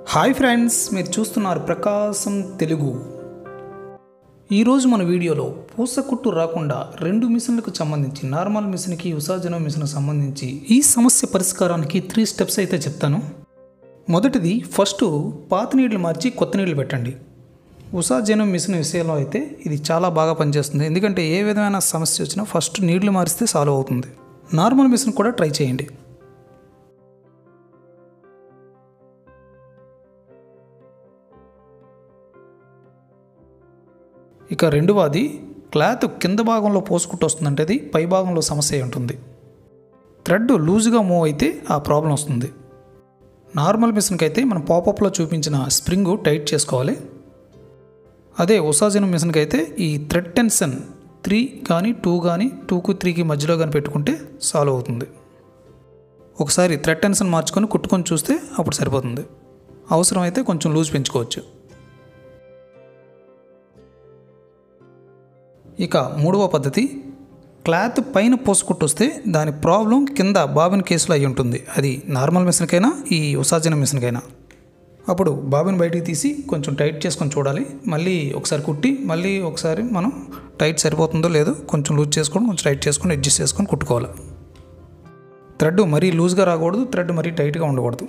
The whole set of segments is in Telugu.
హాయ్ ఫ్రెండ్స్ మీరు చూస్తున్నారు ప్రకాశం తెలుగు ఈరోజు మన వీడియోలో పూసకుట్టు రాకుండా రెండు మిషన్లకు సంబంధించి నార్మల్ మిషన్కి ఉసాజన మిషన్కి సంబంధించి ఈ సమస్య పరిష్కారానికి త్రీ స్టెప్స్ అయితే చెప్తాను మొదటిది ఫస్ట్ పాత నీళ్లు మార్చి కొత్త నీళ్లు పెట్టండి ఉసాజనం మిషన్ విషయంలో అయితే ఇది చాలా బాగా పనిచేస్తుంది ఎందుకంటే ఏ విధమైన సమస్య వచ్చినా ఫస్ట్ నీళ్లు మారిస్తే సాల్వ్ అవుతుంది నార్మల్ మిషన్ కూడా ట్రై చేయండి ఇక రెండవది క్లాత్ కింద భాగంలో పోసుకుంటూ వస్తుందంటే అది పై భాగంలో సమస్య అయి ఉంటుంది థ్రెడ్ లూజ్గా మూవ్ అయితే ఆ ప్రాబ్లం వస్తుంది నార్మల్ మిషన్కి అయితే మనం పాపప్లో చూపించిన స్ప్రింగ్ టైట్ చేసుకోవాలి అదే ఉసాజన మిషన్కి అయితే ఈ థ్రెడ్ టెన్షన్ త్రీ కానీ టూ కానీ టూకు త్రీకి మధ్యలో కానీ పెట్టుకుంటే సాల్వ్ అవుతుంది ఒకసారి థ్రెడ్ టెన్షన్ మార్చుకొని కుట్టుకొని చూస్తే అప్పుడు సరిపోతుంది అవసరమైతే కొంచెం లూజ్ పెంచుకోవచ్చు ఇక మూడవ పద్ధతి క్లాత్ పైన పోసుకుంటూ వస్తే దాని ప్రాబ్లం కింద బాబిన్ కేసులో అయి ఉంటుంది అది నార్మల్ మిషన్కైనా ఈ ఉసాజన మిషన్కైనా అప్పుడు బాబిన్ బయటికి తీసి కొంచెం టైట్ చేసుకొని చూడాలి మళ్ళీ ఒకసారి కుట్టి మళ్ళీ ఒకసారి మనం టైట్ సరిపోతుందో లేదో కొంచెం లూజ్ చేసుకొని కొంచెం టైట్ చేసుకొని అడ్జస్ట్ చేసుకొని కుట్టుకోవాలి థ్రెడ్ మరీ లూజ్గా రాకూడదు థ్రెడ్ మరీ టైట్గా ఉండకూడదు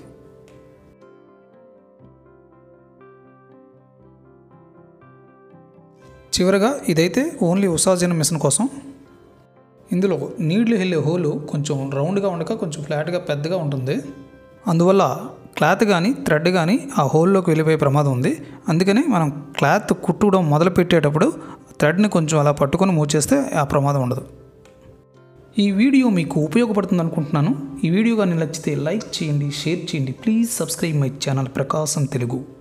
చివరగా ఇదైతే ఓన్లీ ఉసాజన మిషన్ కోసం ఇందులో నీళ్లు వెళ్ళే హోలు కొంచెం రౌండ్గా ఉండక కొంచెం ఫ్లాట్గా పెద్దగా ఉంటుంది అందువల్ల క్లాత్ కానీ థ్రెడ్ కానీ ఆ హోల్లోకి వెళ్ళిపోయే ప్రమాదం ఉంది అందుకని మనం క్లాత్ కుట్టడం మొదలు పెట్టేటప్పుడు థ్రెడ్ని కొంచెం అలా పట్టుకొని మూవ్ చేస్తే ఆ ప్రమాదం ఉండదు ఈ వీడియో మీకు ఉపయోగపడుతుంది అనుకుంటున్నాను ఈ వీడియో కానీ నచ్చితే లైక్ చేయండి షేర్ చేయండి please subscribe my channel Prakasam Telugu